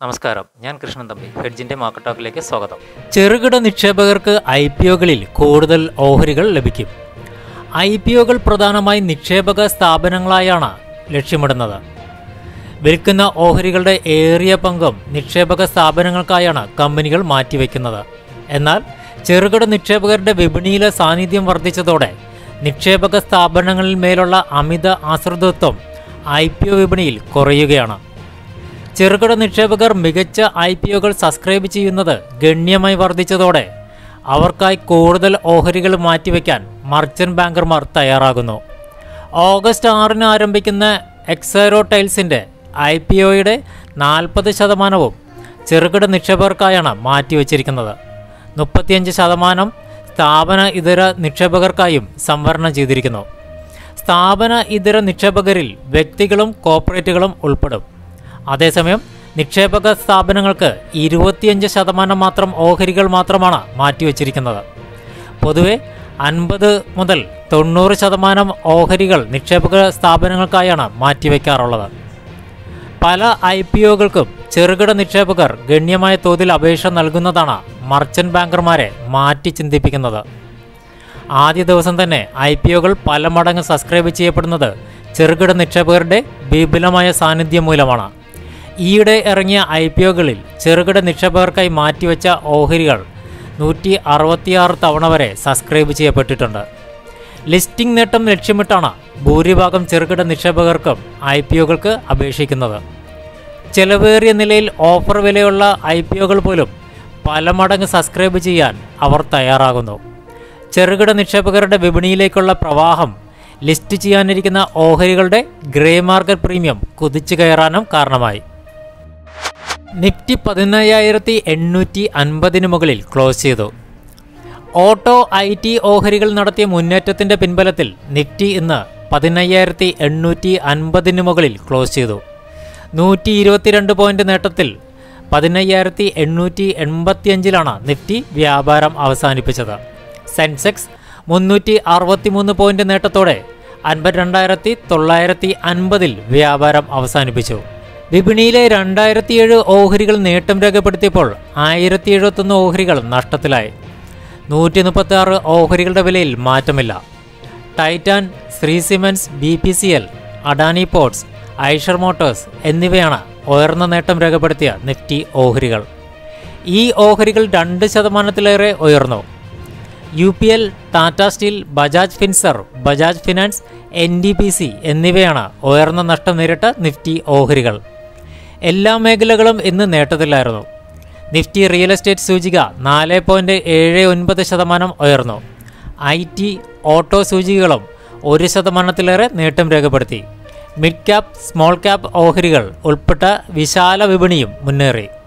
നമസ്കാരം ഞാൻ കൃഷ്ണൻ തമ്പി ഹെഡ്ജിന്റെ മാർക്കറ്റ് ടോക്കിലേക്ക് സ്വാഗതം ചെറുകിട നിക്ഷേപകർക്ക് ഐ പി ഒകളിൽ കൂടുതൽ ഓഹരികൾ ലഭിക്കും ഐ പി ഒകൾ പ്രധാനമായും നിക്ഷേപക സ്ഥാപനങ്ങളായാണ് ലക്ഷ്യമിടുന്നത് വിൽക്കുന്ന ഓഹരികളുടെ ഏറിയ പങ്കും നിക്ഷേപക സ്ഥാപനങ്ങൾക്കായാണ് കമ്പനികൾ മാറ്റിവെക്കുന്നത് എന്നാൽ ചെറുകിട നിക്ഷേപകരുടെ വിപണിയിലെ സാന്നിധ്യം വർദ്ധിച്ചതോടെ നിക്ഷേപക സ്ഥാപനങ്ങളിൽ മേലുള്ള അമിത ആശ്രിതത്വം ഐ പി ഒ വിപണിയിൽ കുറയുകയാണ് ചെറുകിട നിക്ഷേപകർ മികച്ച ഐ പി ഒകൾ സബ്സ്ക്രൈബ് ചെയ്യുന്നത് ഗണ്യമായി വർദ്ധിച്ചതോടെ അവർക്കായി കൂടുതൽ ഓഹരികൾ മാറ്റിവെക്കാൻ മർച്ചന്റ് ബാങ്കർമാർ തയ്യാറാകുന്നു ഓഗസ്റ്റ് ആറിന് ആരംഭിക്കുന്ന എക്സൈറോ ടൈൽസിൻ്റെ ഐ പി ഒയുടെ നാൽപ്പത് ശതമാനവും ചെറുകിട നിക്ഷേപകർക്കായാണ് മാറ്റിവെച്ചിരിക്കുന്നത് മുപ്പത്തിയഞ്ച് ശതമാനം സ്ഥാപന ഇതര നിക്ഷേപകർക്കായും സംവരണം ചെയ്തിരിക്കുന്നു സ്ഥാപന ഇതര നിക്ഷേപകരിൽ വ്യക്തികളും കോർപ്പറേറ്റുകളും ഉൾപ്പെടും അതേസമയം നിക്ഷേപക സ്ഥാപനങ്ങൾക്ക് ഇരുപത്തിയഞ്ച് ശതമാനം മാത്രം ഓഹരികൾ മാത്രമാണ് മാറ്റിവെച്ചിരിക്കുന്നത് പൊതുവെ അൻപത് മുതൽ തൊണ്ണൂറ് ശതമാനം ഓഹരികൾ നിക്ഷേപക സ്ഥാപനങ്ങൾക്കായാണ് മാറ്റിവെക്കാറുള്ളത് പല ഐ പി ഒകൾക്കും ചെറുകിട നിക്ഷേപകർ ഗണ്യമായ തോതിൽ അപേക്ഷ നൽകുന്നതാണ് മർച്ചന്റ് ബാങ്കർമാരെ മാറ്റി ചിന്തിപ്പിക്കുന്നത് ആദ്യ ദിവസം തന്നെ ഐ പി ഒകൾ പല മടങ്ങ് സബ്സ്ക്രൈബ് ചെയ്യപ്പെടുന്നത് ചെറുകിട നിക്ഷേപകരുടെ വിപുലമായ സാന്നിധ്യം മൂലമാണ് ഈയിടെ ഇറങ്ങിയ ഐ പി ഒകളിൽ ചെറുകിട നിക്ഷേപകർക്കായി മാറ്റിവെച്ച ഓഹരികൾ നൂറ്റി അറുപത്തിയാറ് തവണ വരെ സബ്സ്ക്രൈബ് ചെയ്യപ്പെട്ടിട്ടുണ്ട് ലിസ്റ്റിംഗ് നേട്ടം ലക്ഷ്യമിട്ടാണ് ഭൂരിഭാഗം ചെറുകിട നിക്ഷേപകർക്കും ഐ പി ഒകൾക്ക് അപേക്ഷിക്കുന്നത് ചെലവേറിയ നിലയിൽ ഓഫർ വിലയുള്ള ഐ പി ഒകൾ പോലും പല മടങ്ങ് സബ്സ്ക്രൈബ് ചെയ്യാൻ അവർ തയ്യാറാകുന്നു ചെറുകിട നിക്ഷേപകരുടെ വിപണിയിലേക്കുള്ള പ്രവാഹം ലിസ്റ്റ് ചെയ്യാനിരിക്കുന്ന ഓഹരികളുടെ ഗ്രേ മാർക്കറ്റ് പ്രീമിയം കുതിച്ചു കയറാനും കാരണമായി നിഫ്റ്റി പതിനയ്യായിരത്തി എണ്ണൂറ്റി അൻപതിന് മുകളിൽ ക്ലോസ് ചെയ്തു ഓട്ടോ ഐ ടി ഓഹരികൾ നടത്തിയ മുന്നേറ്റത്തിന്റെ പിൻബലത്തിൽ നിഫ്റ്റി ഇന്ന് പതിനയ്യായിരത്തി എണ്ണൂറ്റി അൻപതിന് മുകളിൽ ക്ലോസ് ചെയ്തു നൂറ്റി ഇരുപത്തിരണ്ട് പോയിന്റ് നേട്ടത്തിൽ പതിനയ്യായിരത്തി എണ്ണൂറ്റി എൺപത്തിയഞ്ചിലാണ് നിഫ്റ്റി വ്യാപാരം അവസാനിപ്പിച്ചത് സെൻസെക്സ് മുന്നൂറ്റി അറുപത്തിമൂന്ന് പോയിന്റ് നേട്ടത്തോടെ അൻപത്തിരണ്ടായിരത്തി തൊള്ളായിരത്തി അൻപതിൽ വ്യാപാരം അവസാനിപ്പിച്ചു വിപണിയിലെ രണ്ടായിരത്തിയേഴ് ഓഹരികൾ നേട്ടം രേഖപ്പെടുത്തിയപ്പോൾ ആയിരത്തി എഴുപത്തൊന്ന് ഓഹരികൾ നഷ്ടത്തിലായി നൂറ്റി മുപ്പത്തി ആറ് ഓഹരികളുടെ വിലയിൽ മാറ്റമില്ല Titan Shree Siemens B P C L Adani ports Eicher motors എന്നിവയാണ് ഉയർന്ന നേട്ടം രേഖപ്പെടുത്തിയ നിഫ്റ്റി ഓഹരികൾ ഈ ഓഹരികൾ രണ്ട് ശതമാനത്തിലേറെ ഉയർന്നു U P L Tata steel Bajaj Finserv Bajaj finance N T P C എന്നിവയാണ് ഉയർന്ന നഷ്ടം നേരിട്ട നിഫ്റ്റി ഓഹരികൾ എല്ലാ മേഖലകളും ഇന്ന് നേട്ടത്തിലായിരുന്നു നിഫ്റ്റി റിയൽ എസ്റ്റേറ്റ് സൂചിക നാല് പോയിൻറ്റ് ഏഴ് ഒൻപത് ശതമാനം ഉയർന്നു ഐ ടി ഓട്ടോ സൂചികകളും ഒരു ശതമാനത്തിലേറെ നേട്ടം രേഖപ്പെടുത്തി മിഡ് ക്യാപ് സ്മോൾ ക്യാപ് ഓഹരികൾ ഉൾപ്പെട്ട വിശാല വിപണിയും മുന്നേറി